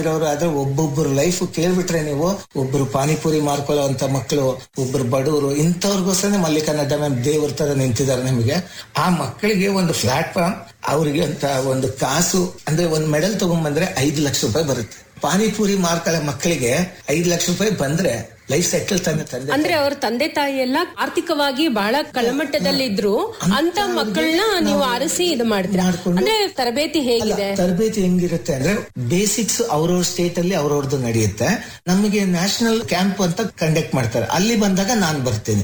ಇರೋರು ಆದ್ರೆ ಒಬ್ಬೊಬ್ಬರು ಲೈಫ್ ಕೇಳ್ಬಿಟ್ರೆ ನೀವು ಒಬ್ರು ಪಾನಿಪುರಿ ಮಾರ್ಕೊಳ್ಳೋ ಅಂತ ಮಕ್ಕಳು ಒಬ್ರು ಬಡವರು ಇಂಥವ್ರಿಗೋಸ್ಕರ ಮಲ್ಲಿಕಾರ್ಜುನ ಮ್ಯಾಮ್ ದೇವ್ರ ತರ ನಿಂತಿದ್ದಾರೆ ನಿಮಗೆ ಆ ಮಕ್ಕಳಿಗೆ ಒಂದು ಪ್ಲಾಟ್ಫಾರ್ಮ್ ಅವ್ರಿಗೆ ಅಂತ ಒಂದು ಕಾಸು ಅಂದ್ರೆ ಒಂದು ಮೆಡಲ್ ತಗೊಂಡ್ಬಂದ್ರೆ ಐದು ಲಕ್ಷ ರೂಪಾಯಿ ಬರುತ್ತೆ ಪಾನಿಪುರಿ ಮಾರ್ಕೊಳ್ಳೋ ಮಕ್ಕಳಿಗೆ ಐದು ಲಕ್ಷ ರೂಪಾಯಿ ಬಂದ್ರೆ ಲೈಫ್ ಸೆಟಲ್ ತಾನೆ ತಂದೆ ಅಂದ್ರೆ ಅವ್ರ ತಂದೆ ತಾಯಿ ಎಲ್ಲ ಆರ್ಥಿಕವಾಗಿ ಬಹಳ ಕಳಮಟ್ಟದಲ್ಲಿದ್ರು ಅಂತ ಮಕ್ಕಳನ್ನ ನೀವು ಆರಿಸಿ ಇದು ಮಾಡ್ತೀರಾ ಮಾಡ್ಕೊಂಡು- ಅಂದ್ರೆ ತರಬೇತಿ ಹೇಗಿದೆ ತರಬೇತಿ ಹೆಂಗಿರುತ್ತೆ ಅಂದ್ರೆ ಬೇಸಿಕ್ಸ್ ಅವ್ರವ್ರ ಸ್ಟೇಟ್ ಅಲ್ಲಿ ಅವ್ರವ್ರದ್ದು ನಡೆಯುತ್ತೆ ನಮಗೆ ನ್ಯಾಷನಲ್ ಕ್ಯಾಂಪ್ ಅಂತ ಕಂಡಕ್ಟ್ ಮಾಡ್ತಾರೆ ಅಲ್ಲಿ ಬಂದಾಗ ನಾನ್ ಬರ್ತೀನಿ